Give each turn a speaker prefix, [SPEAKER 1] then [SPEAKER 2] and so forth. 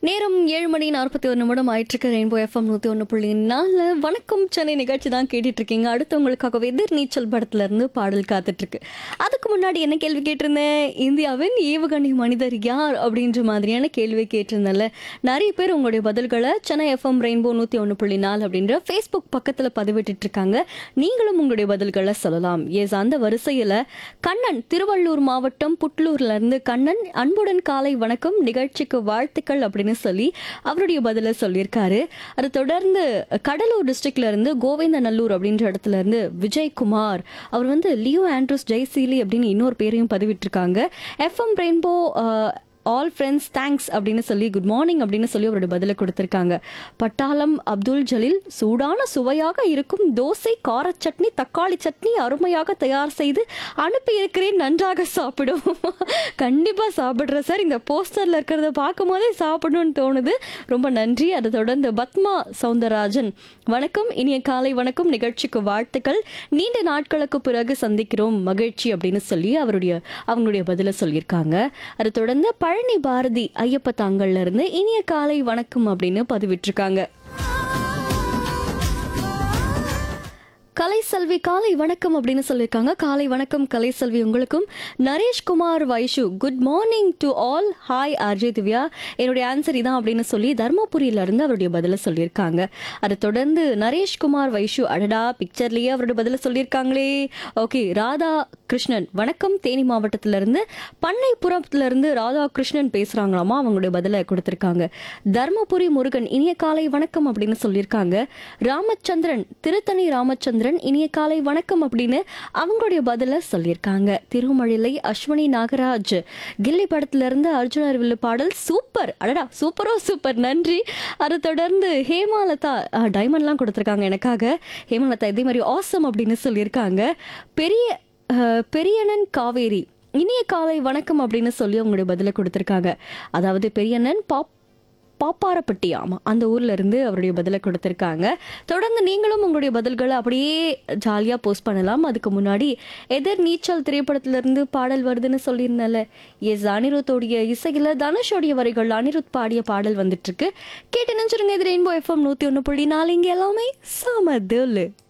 [SPEAKER 1] நேரம் ஏழு மணி நாற்பத்தி ஒரு நிமிடம் ஆயிட்டிருக்கு ரெயின்போ எஃப்எம் நூற்றி ஒன்று புள்ளி நாலு வணக்கம் சென்னை நிகழ்ச்சி தான் கேட்டுட்டு இருக்கீங்க அடுத்து உங்களுக்காக எதிர் நீச்சல் படத்துல இருந்து பாடல் காத்துட்டு இருக்கு அதுக்கு முன்னாடி என்ன கேள்வி கேட்டிருந்தேன் இந்தியாவின் ஏவுகணை மனிதர் யார் அப்படின்ற மாதிரியான கேள்வி கேட்டிருந்தேன்ல நிறைய பேர் உங்களுடைய பதில்களை சென்னை எஃப்எம் ரெயின்போ நூற்றி ஒன்று புள்ளி நாலு அப்படின்ற ஃபேஸ்புக் பக்கத்தில் பதிவிட்டு இருக்காங்க நீங்களும் உங்களுடைய பதில்களை சொல்லலாம் எஸ் அந்த வரிசையில் கண்ணன் திருவள்ளூர் மாவட்டம் புட்லூர்ல இருந்து கண்ணன் அன்புடன் காலை வணக்கம் நிகழ்ச்சிக்கு வாழ்த்துக்கள் அப்படின்னு சொல்லி அவருடைய பதில சொல்லியிருக்காரு அதை தொடர்ந்து கடலூர் டிஸ்ட்ரிக்ட்ல இருந்து கோவிந்தநல்லூர் அப்படின்ற இடத்துல இருந்து விஜயகுமார் அவர் வந்து லியோ ஆண்ட்ரூஸ் ஜெய்சீலி அப்படின்னு இன்னொரு பேரையும் பதிவிட்டிருக்காங்க FM rainbow all friends thanks அப்படின்னு சொல்லி குட் மார்னிங் அப்படின்னு சொல்லி அவரோட பதிலை கொடுத்துருக்காங்க பட்டாளம் அப்துல் ஜலீல் சூடான சுவையாக இருக்கும் தோசை கார சட்னி தக்காளி சட்னி அருமையாக தயார் செய்து அனுப்பி இருக்கிறேன் நன்றாக சாப்பிடும் கண்டிப்பாக சாப்பிட்றேன் சார் இந்த போஸ்டரில் இருக்கிறத பார்க்கும் போதே சாப்பிடணும்னு தோணுது ரொம்ப நன்றி அதை தொடர்ந்து பத்மா சவுந்தரராஜன் வணக்கம் இனிய காலை வணக்கம் நிகழ்ச்சிக்கு வாழ்த்துக்கள் நீண்ட நாட்களுக்கு பிறகு சந்திக்கிறோம் மகிழ்ச்சி அப்படின்னு சொல்லி அவருடைய அவங்களுடைய பதிலை சொல்லியிருக்காங்க அதை தொடர்ந்து பழனி பாரதி ஐயப்ப தாங்கள்ல இருந்து இனிய காலை வணக்கம் அப்படின்னு பதிவிட்டிருக்காங்க கலைசெல்வி காலை வணக்கம் அப்படின்னு சொல்லியிருக்காங்க காலை வணக்கம் கலைசெல்வி உங்களுக்கும் Nareshkumar Vaishu good morning to all hi RJ Divya என்னுடைய ஆன்சர் இதான் அப்படின்னு சொல்லி தர்மபுரியில இருந்து அவருடைய பதில சொல்லியிருக்காங்க அதை தொடர்ந்து நரேஷ்குமார் வைஷு அடடா பிக்சர்லயே அவருடைய பதில சொல்லியிருக்காங்களே ஓகே ராதா கிருஷ்ணன் வணக்கம் தேனி மாவட்டத்துல இருந்து பண்ணைப்புறத்துல இருந்து ராதா கிருஷ்ணன் பேசுறாங்களாமா அவங்களுடைய பதில கொடுத்திருக்காங்க தர்மபுரி முருகன் இனிய காலை வணக்கம் அப்படின்னு சொல்லியிருக்காங்க ராமச்சந்திரன் திருத்தணி ராமச்சந்திரன் இனிய காலை வணக்கம் அப்படின்னு அவங்களுடைய பதில சொல்லியிருக்காங்க திருமழிலை அஸ்வினி நாகராஜ் கில்லி படத்துல இருந்து அர்ஜுனர் வில்லு பாடல் சூப்பர் அடடா சூப்பரோ சூப்பர் நன்றி அதை தொடர்ந்து ஹேமாலதா டைமண்ட்லாம் கொடுத்துருக்காங்க எனக்காக ஹேமலதா இதே மாதிரி ஆசம் அப்படின்னு சொல்லியிருக்காங்க பெரிய அஹ், பெரியண்ணன் காவேரி இனிய காலை வணக்கம் அப்படின்னு சொல்லி அவங்களுடைய பதிலை கொடுத்துருக்காங்க அதாவது பெரியண்ணன் பாப் பாப்பாரப்பட்டி ஆமாம் அந்த ஊர்ல இருந்து அவருடைய பதிலை கொடுத்துருக்காங்க தொடர்ந்து நீங்களும் உங்களுடைய பதில்களை அப்படியே ஜாலியாக போஸ்ட் பண்ணலாம் அதுக்கு முன்னாடி எதிர் நீச்சல் திரைப்படத்திலிருந்து பாடல் வருதுன்னு சொல்லியிருந்தேன்ல எஸ் அனிருத்தோடைய இசையில் தனுஷோடைய வரிகள் அனிருத் பாடிய பாடல் வந்துட்டு இருக்கு கேட்டு நினைச்சிருங்க இது ரெயின்போ எஃப்எம் நூற்றி ஒன்று புள்ளி நாலு இங்கே எல்லாமே சமதுல்லு